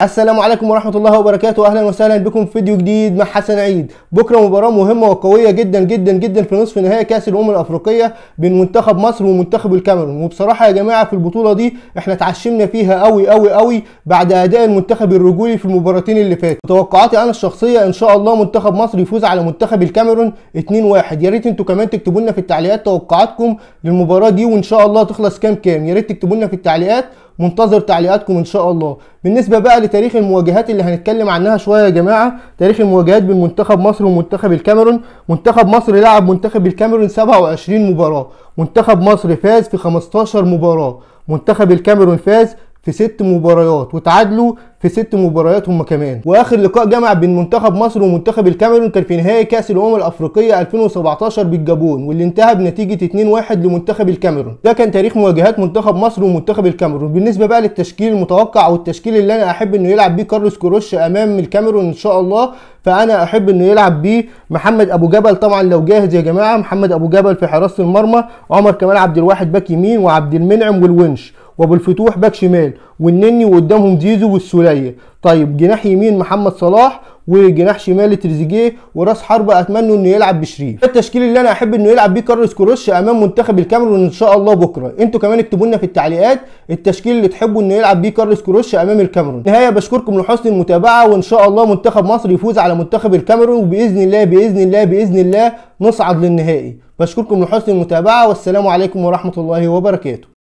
السلام عليكم ورحمة الله وبركاته أهلا وسهلا بكم في فيديو جديد مع حسن عيد بكرة مباراة مهمة وقوية جدا جدا جدا في نصف نهائي كأس الأمم الأفريقية بين منتخب مصر ومنتخب الكاميرون وبصراحة يا جماعة في البطولة دي احنا اتعشمنا فيها قوي قوي قوي بعد أداء المنتخب الرجولي في المباراتين اللي فاتوا توقعاتي أنا الشخصية إن شاء الله منتخب مصر يفوز على منتخب الكاميرون 2-1 يا ريت انتوا كمان تكتبوا لنا في التعليقات توقعاتكم للمباراة دي وإن شاء الله تخلص كام كام يا ريت تكتبوا لنا في التعليقات منتظر تعليقاتكم ان شاء الله بالنسبه بقى لتاريخ المواجهات اللي هنتكلم عنها شويه يا جماعه تاريخ المواجهات بين منتخب مصر ومنتخب الكاميرون منتخب مصر لعب منتخب الكاميرون 27 مباراه منتخب مصر فاز في 15 مباراه منتخب الكاميرون فاز في ست مباريات وتعادلوا في ست مباريات هم كمان واخر لقاء جمع بين منتخب مصر ومنتخب الكاميرون كان في نهائي كاس الامم الافريقيه 2017 بالجابون واللي انتهى بنتيجه 2-1 لمنتخب الكاميرون ده كان تاريخ مواجهات منتخب مصر ومنتخب الكاميرون بالنسبه بقى للتشكيل المتوقع والتشكيل اللي انا احب انه يلعب بيه كارلوس كروش امام الكاميرون ان شاء الله فانا احب انه يلعب بيه محمد ابو جبل طبعا لو جاهز يا جماعه محمد ابو جبل في حراسه المرمى عمر كمال عبد الواحد باك يمين وعبد المنعم والونش وابو الفتوح باك شمال والنني وقدامهم زيزو والسوليه طيب جناح يمين محمد صلاح وجناح شمال تريزيجيه وراس حربة اتمنى انه يلعب بشريف ده التشكيل اللي انا احب انه يلعب بيه كارلوس كروش امام منتخب الكاميرون ان شاء الله بكره انتوا كمان اكتبوا لنا في التعليقات التشكيل اللي تحبوا انه يلعب بيه كارلوس كروش امام الكاميرون نهايه بشكركم لحسن المتابعه وان شاء الله منتخب مصر يفوز على منتخب الكاميرون وباذن الله باذن الله باذن الله نصعد للنهائي بشكركم لحسن المتابعه والسلام عليكم ورحمه الله وبركاته